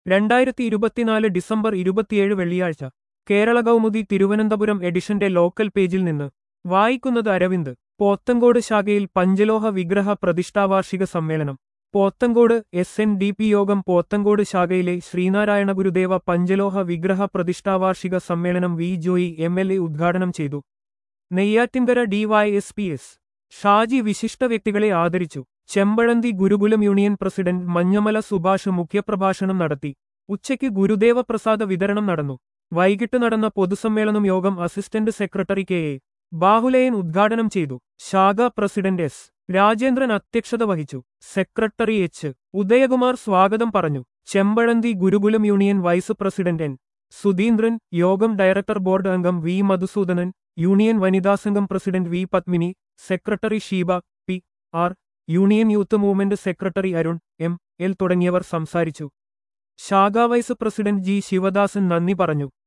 രണ്ടായിരത്തി ഇരുപത്തിനാല് ഡിസംബർ ഇരുപത്തിയേഴ് വെള്ളിയാഴ്ച കേരള കൗമുദി തിരുവനന്തപുരം എഡിഷന്റെ ലോക്കൽ പേജിൽ നിന്ന് വായിക്കുന്നത് അരവിന്ദ് പോത്തങ്കോട് ശാഖയിൽ പഞ്ചലോഹ വിഗ്രഹ പ്രതിഷ്ഠാവാർഷിക സമ്മേളനം Pothencode S N D P യോഗം പോത്തങ്കോട് ശാഖയിലെ ശ്രീനാരായണ ഗുരുദേവ പഞ്ചലോഹ വിഗ്രഹ പ്രതിഷ്ഠാവാർഷിക സമ്മേളനം V Joy M L A ഉദ്ഘാടനം ചെയ്തു നെയ്യാറ്റിൻകര ഡിവൈഎസ് പി എസ് ഷാജി വിശിഷ്ട വ്യക്തികളെ ആദരിച്ചു ചെമ്പഴന്തി ഗുരുകുലം യൂണിയൻ പ്രസിഡന്റ് മഞ്ഞമല സുഭാഷ് മുഖ്യപ്രഭാഷണം നടത്തി ഉച്ചയ്ക്ക് ഗുരുദേവ പ്രസാദ വിതരണം നടന്നു വൈകിട്ട് നടന്ന പൊതുസമ്മേളനം യോഗം അസിസ്റ്റന്റ് സെക്രട്ടറി കെ എ ബാഹുലയൻ ഉദ്ഘാടനം ചെയ്തു ശാഖ പ്രസിഡന്റ് എസ് രാജേന്ദ്രൻ അധ്യക്ഷത വഹിച്ചു സെക്രട്ടറി എച്ച് ഉദയകുമാർ സ്വാഗതം പറഞ്ഞു Chempazhanthy Gurukulam union vice president N Sudheendran യോഗം ഡയറക്ടർ ബോർഡ് അംഗം വി മധുസൂദനൻ യൂണിയൻ വനിതാ സംഘം president V Padmini secretary Sheeba P R union youth movement secretary Arun M L തുടങ്ങിയവർ സംസാരിച്ചു ശാഖാ വൈസ് പ്രസിഡന്റ് ജി ശിവദാസൻ നന്ദി പറഞ്ഞു